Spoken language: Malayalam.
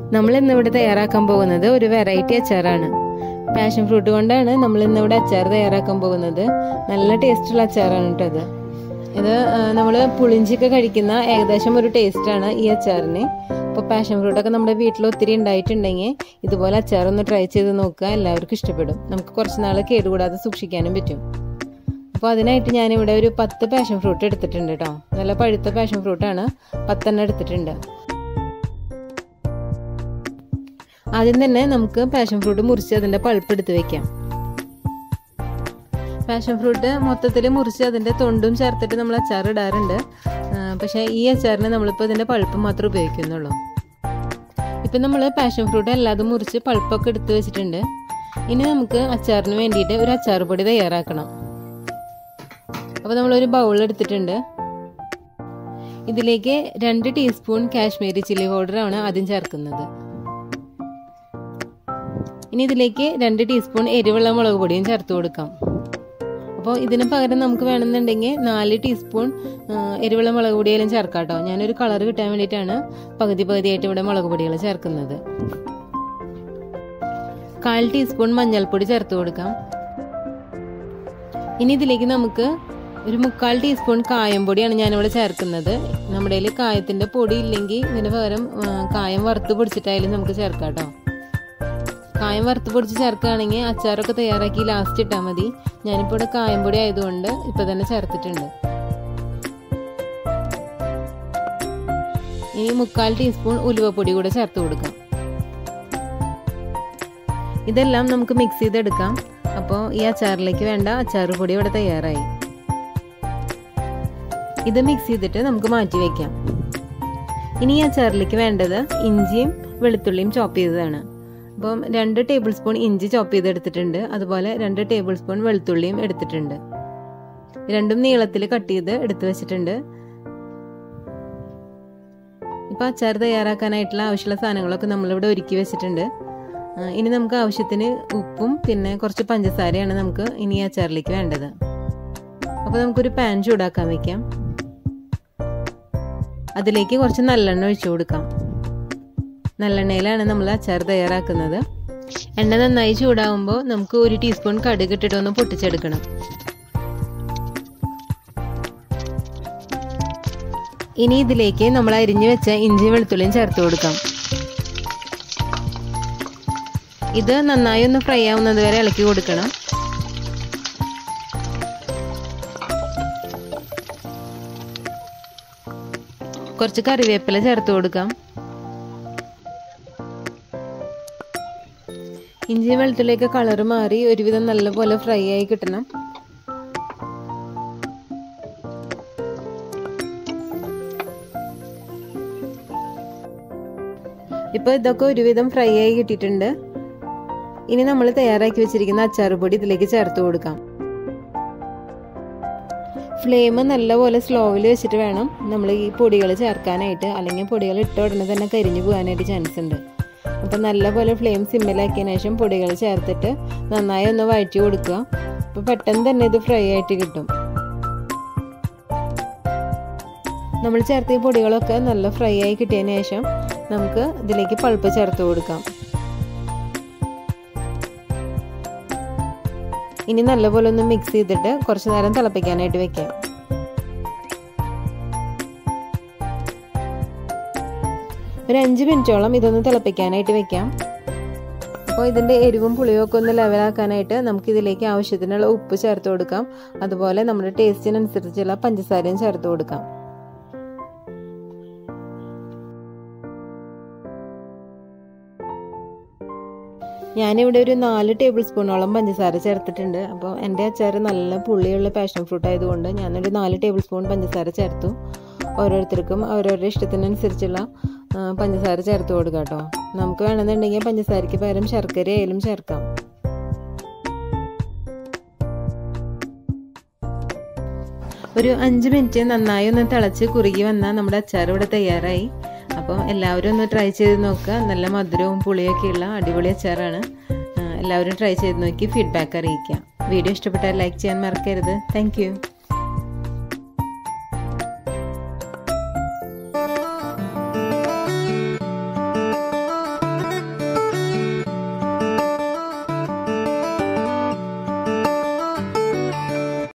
നമ്മൾ ഇന്നിവിടെ തയ്യാറാക്കാൻ പോകുന്നത് ഒരു വെറൈറ്റി അച്ചാറാണ് പാഷൻ ഫ്രൂട്ട് കൊണ്ടാണ് നമ്മൾ ഇന്നിവിടെ അച്ചാർ തയ്യാറാക്കാൻ പോകുന്നത് നല്ല ടേസ്റ്റുള്ള അച്ചാറാണ് കേട്ടോ ഇത് ഇത് നമ്മൾ പുളിഞ്ചിയൊക്കെ കഴിക്കുന്ന ഏകദേശം ഒരു ടേസ്റ്റാണ് ഈ അച്ചാറിന് ഇപ്പോൾ പാഷൻ ഫ്രൂട്ടൊക്കെ നമ്മുടെ വീട്ടിൽ ഒത്തിരി ഉണ്ടായിട്ടുണ്ടെങ്കിൽ ഇതുപോലെ അച്ചാറൊന്ന് ട്രൈ ചെയ്ത് നോക്കുക എല്ലാവർക്കും ഇഷ്ടപ്പെടും നമുക്ക് കുറച്ച് നാൾ കേടുകൂടാതെ സൂക്ഷിക്കാനും പറ്റും അപ്പോൾ അതിനായിട്ട് ഞാനിവിടെ ഒരു പത്ത് പാഷൻ ഫ്രൂട്ട് എടുത്തിട്ടുണ്ട് കേട്ടോ നല്ല പഴുത്ത പാഷൻ ഫ്രൂട്ടാണ് പത്തെണ്ണം എടുത്തിട്ടുണ്ട് ആദ്യം തന്നെ നമുക്ക് പാഷൻ ഫ്രൂട്ട് മുറിച്ച് അതിൻ്റെ പൾപ്പ് എടുത്ത് വെക്കാം പാഷൻ ഫ്രൂട്ട് മൊത്തത്തിൽ മുറിച്ച് അതിൻ്റെ തൊണ്ടും ചേർത്തിട്ട് നമ്മൾ അച്ചാർ ഇടാറുണ്ട് പക്ഷേ ഈ അച്ചാറിന് നമ്മളിപ്പോൾ ഇതിൻ്റെ പൾപ്പ് മാത്രമേ ഉപയോഗിക്കുന്നുള്ളൂ ഇപ്പം നമ്മൾ പാഷൻ ഫ്രൂട്ട് എല്ലാതും മുറിച്ച് പൾപ്പൊക്കെ എടുത്ത് വെച്ചിട്ടുണ്ട് ഇനി നമുക്ക് അച്ചാറിന് വേണ്ടിയിട്ട് ഒരു അച്ചാർ പൊടി തയ്യാറാക്കണം അപ്പോൾ നമ്മളൊരു ബൗൾ എടുത്തിട്ടുണ്ട് ഇതിലേക്ക് രണ്ട് ടീസ്പൂൺ കാശ്മീരി ചില്ലി പൗഡറാണ് ആദ്യം ചേർക്കുന്നത് ഇനി ഇതിലേക്ക് രണ്ട് ടീസ്പൂൺ എരിവുള്ള മുളക് പൊടിയും ചേർത്ത് കൊടുക്കാം അപ്പോൾ ഇതിന് പകരം നമുക്ക് വേണമെന്നുണ്ടെങ്കിൽ നാല് ടീസ്പൂൺ എരിവുള്ള മുളക് പൊടിയെല്ലാം ചേർക്കാം കേട്ടോ ഞാനൊരു കളർ കിട്ടാൻ വേണ്ടിയിട്ടാണ് പകുതി പകുതിയായിട്ട് ഇവിടെ മുളക് പൊടികൾ ചേർക്കുന്നത് കാൽ ടീസ്പൂൺ മഞ്ഞൾപ്പൊടി ചേർത്ത് കൊടുക്കാം ഇനി ഇതിലേക്ക് നമുക്ക് ഒരു മുക്കാൽ ടീസ്പൂൺ കായം പൊടിയാണ് ഞാനിവിടെ ചേർക്കുന്നത് നമ്മുടെ കയ്യിൽ കായത്തിൻ്റെ പൊടി ഇല്ലെങ്കിൽ ഇതിന് പകരം കായം വറുത്ത് പൊടിച്ചിട്ടായാലും നമുക്ക് ചേർക്കാം കേട്ടോ കായം വറുത്ത് പൊടിച്ച് ചേർക്കുകയാണെങ്കിൽ അച്ചാറൊക്കെ തയ്യാറാക്കി ലാസ്റ്റ് ഇട്ടാൽ മതി ഞാനിപ്പോൾ ഇവിടെ കായം പൊടി ആയതുകൊണ്ട് ഇപ്പം തന്നെ ചേർത്തിട്ടുണ്ട് ഇനി മുക്കാൽ ടീസ്പൂൺ ഉലുവപ്പൊടി കൂടെ ചേർത്ത് കൊടുക്കാം ഇതെല്ലാം നമുക്ക് മിക്സ് ചെയ്തെടുക്കാം അപ്പോൾ ഈ അച്ചാറിലേക്ക് വേണ്ട അച്ചാർ പൊടി ഇവിടെ തയ്യാറായി ഇത് മിക്സ് ചെയ്തിട്ട് നമുക്ക് മാറ്റി വയ്ക്കാം ഇനി ഈ അച്ചാറിലേക്ക് വേണ്ടത് ഇഞ്ചിയും വെളുത്തുള്ളിയും ചോപ്പ് ചെയ്തതാണ് അപ്പം രണ്ട് ടേബിൾ സ്പൂൺ ഇഞ്ചി ചോപ്പ് ചെയ്തെടുത്തിട്ടുണ്ട് അതുപോലെ രണ്ട് ടേബിൾ സ്പൂൺ വെളുത്തുള്ളിയും എടുത്തിട്ടുണ്ട് രണ്ടും നീളത്തിൽ കട്ട് ചെയ്ത് എടുത്തു വെച്ചിട്ടുണ്ട് ഇപ്പം അച്ചാർ തയ്യാറാക്കാനായിട്ടുള്ള ആവശ്യമുള്ള സാധനങ്ങളൊക്കെ നമ്മളിവിടെ ഒരുക്കി വെച്ചിട്ടുണ്ട് ഇനി നമുക്ക് ആവശ്യത്തിന് ഉപ്പും പിന്നെ കുറച്ച് പഞ്ചസാരയാണ് നമുക്ക് ഇനി ഈ അച്ചാറിലേക്ക് വേണ്ടത് അപ്പോൾ നമുക്കൊരു പാൻ ചൂടാക്കാൻ വെക്കാം അതിലേക്ക് കുറച്ച് നല്ലെണ്ണ ഒഴിച്ചു കൊടുക്കാം നല്ലെണ്ണയിലാണ് നമ്മൾ അച്ചാർ തയ്യാറാക്കുന്നത് എണ്ണ നന്നായി ചൂടാവുമ്പോൾ നമുക്ക് ഒരു ടീസ്പൂൺ കടുക് ഇട്ടിട്ട് ഒന്ന് പൊട്ടിച്ചെടുക്കണം ഇനി ഇതിലേക്ക് നമ്മൾ അരിഞ്ഞു വെച്ച ഇഞ്ചി വെളുത്തുള്ളിയും ചേർത്ത് കൊടുക്കാം ഇത് നന്നായി ഒന്ന് ഫ്രൈ ആവുന്നത് വരെ ഇളക്കി കൊടുക്കണം കുറച്ച് കറിവേപ്പില ചേർത്ത് കൊടുക്കാം ഇഞ്ചി വെളുത്തുള്ളിയൊക്കെ കളർ മാറി ഒരുവിധം നല്ലപോലെ ഫ്രൈ ആയി കിട്ടണം ഇപ്പോൾ ഇതൊക്കെ ഒരുവിധം ഫ്രൈ ആയി കിട്ടിയിട്ടുണ്ട് ഇനി നമ്മൾ തയ്യാറാക്കി വെച്ചിരിക്കുന്ന അച്ചാർ പൊടി ഇതിലേക്ക് ചേർത്ത് കൊടുക്കാം ഫ്ലെയിം നല്ലപോലെ സ്ലോവിൽ വെച്ചിട്ട് വേണം നമ്മൾ ഈ പൊടികൾ ചേർക്കാനായിട്ട് അല്ലെങ്കിൽ പൊടികൾ ഇട്ട ഉടനെ തന്നെ കരിഞ്ഞു പോകാനായിട്ട് ചാൻസ് ഉണ്ട് അപ്പം നല്ലപോലെ ഫ്ലെയിം സിമ്മിലാക്കിയതിന് ശേഷം പൊടികൾ ചേർത്തിട്ട് നന്നായി ഒന്ന് വഴറ്റി കൊടുക്കുക അപ്പോൾ പെട്ടെന്ന് തന്നെ ഇത് ഫ്രൈ ആയിട്ട് കിട്ടും നമ്മൾ ചേർത്ത ഈ പൊടികളൊക്കെ നല്ല ഫ്രൈ ആയി കിട്ടിയതിന് ശേഷം നമുക്ക് ഇതിലേക്ക് പൾപ്പ് ചേർത്ത് കൊടുക്കാം ഇനി നല്ലപോലെ ഒന്ന് മിക്സ് ചെയ്തിട്ട് കുറച്ച് നേരം തിളപ്പിക്കാനായിട്ട് വെക്കാം ഒരു അഞ്ച് മിനിറ്റോളം ഇതൊന്ന് തിളപ്പിക്കാനായിട്ട് വെക്കാം അപ്പോൾ ഇതിൻ്റെ എരിവും പുളിയും ഒക്കെ ഒന്ന് ലെവലാക്കാനായിട്ട് നമുക്ക് ഇതിലേക്ക് ആവശ്യത്തിനുള്ള ഉപ്പ് ചേർത്ത് കൊടുക്കാം അതുപോലെ നമ്മുടെ ടേസ്റ്റിനനുസരിച്ചുള്ള പഞ്ചസാരയും ചേർത്ത് കൊടുക്കാം ഞാനിവിടെ ഒരു നാല് ടേബിൾ സ്പൂണോളം പഞ്ചസാര ചേർത്തിട്ടുണ്ട് അപ്പോൾ എൻ്റെ അച്ചാർ നല്ല പുള്ളിയുള്ള പാഷൻ ഫ്രൂട്ട് ആയതുകൊണ്ട് ഞാനൊരു നാല് ടേബിൾ സ്പൂൺ പഞ്ചസാര ചേർത്തു ഓരോരുത്തർക്കും അവരവരുടെ ഇഷ്ടത്തിനനുസരിച്ചുള്ള പഞ്ചസാര ചേർത്ത് കൊടുക്കാം കേട്ടോ നമുക്ക് വേണമെന്നുണ്ടെങ്കിൽ പഞ്ചസാരയ്ക്ക് പകരം ശർക്കര ആയാലും ചേർക്കാം ഒരു അഞ്ച് മിനിറ്റ് നന്നായി ഒന്ന് തിളച്ച് കുറുകി വന്നാൽ നമ്മുടെ അച്ചാർ ഇവിടെ തയ്യാറായി അപ്പം എല്ലാവരും ഒന്ന് ട്രൈ ചെയ്ത് നോക്കുക നല്ല മധുരവും പുളിയൊക്കെയുള്ള അടിപൊളി അച്ചാറാണ് എല്ലാവരും ട്രൈ ചെയ്ത് നോക്കി ഫീഡ്ബാക്ക് അറിയിക്കുക വീഡിയോ ഇഷ്ടപ്പെട്ടാൽ ലൈക്ക് ചെയ്യാൻ മറക്കരുത് താങ്ക്